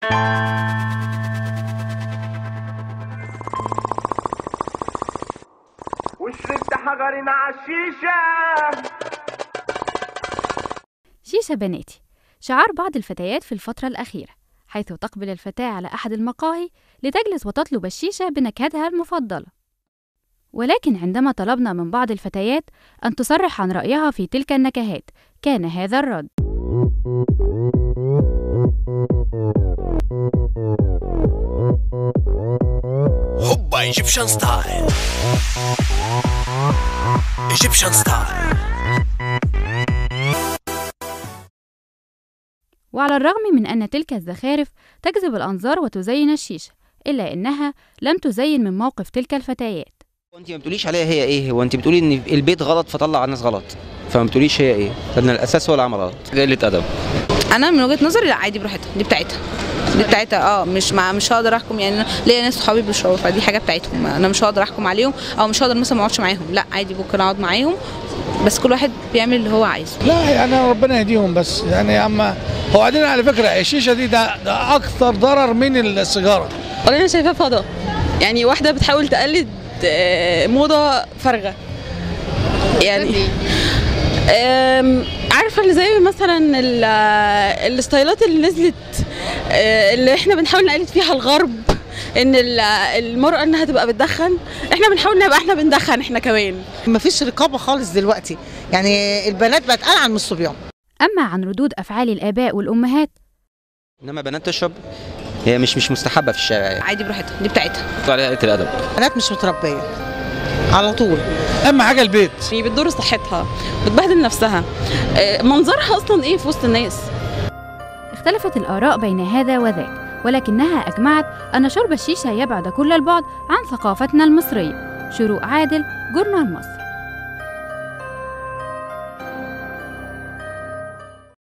وشربت حجرين على الشيشة شيشة بناتي شعار بعض الفتيات في الفترة الأخيرة حيث تقبل الفتاة على أحد المقاهي لتجلس وتطلب الشيشة بنكهتها المفضلة ولكن عندما طلبنا من بعض الفتيات أن تصرح عن رأيها في تلك النكهات كان هذا الرد هوبا ايجيبشن ستايل ايجيبشن ستايل وعلى الرغم من أن تلك الزخارف تجذب الأنظار وتزين الشيشة إلا أنها لم تزين من موقف تلك الفتيات وانت ما بتقوليش عليها هي ايه هو انت بتقولي ان البيت غلط فطلع على الناس غلط فما بتقوليش هي ايه لان الاساس هو العمل غلط قله ادب انا من وجهه نظري لا عادي براحتها دي بتاعتها دي بتاعتها اه مش مع مش هقدر احكم يعني أنا ليا ناس صحابي بيشربوا فدي حاجه بتاعتهم انا مش هقدر احكم عليهم او مش هقدر مثلا ما اقعدش معاهم لا عادي ممكن اقعد معاهم بس كل واحد بيعمل اللي هو عايزه لا يعني ربنا يهديهم بس يعني اما هو بعدين على فكره الشيشه دي ده, ده اكثر ضرر من السيجاره والله انا شايفاه فضا يعني واحده بتحاول تقلد آه، موضه فارغه يعني آم، عارفه اللي زي مثلا ال- آه، الستايلات اللي نزلت آه، اللي احنا بنحاول نقلد فيها الغرب ان ال- آه، المراه انها تبقى بتدخن احنا بنحاول نبقى احنا بندخن احنا كمان مفيش رقابه خالص دلوقتي يعني البنات بقت ألعن من الصبيان أما عن ردود أفعال الآباء والأمهات انما بنات تشرب هي مش مش مستحبه في الشارع يعني عادي براحتها دي بتاعتها عليها قله الادب بنات مش متربيه على طول اهم حاجه البيت يعني بتضر صحتها بتبهدل نفسها آه، منظرها اصلا ايه في وسط الناس اختلفت الآراء بين هذا وذاك ولكنها أجمعت أن شرب الشيشة يبعد كل البعد عن ثقافتنا المصرية شروق عادل جورنال مصر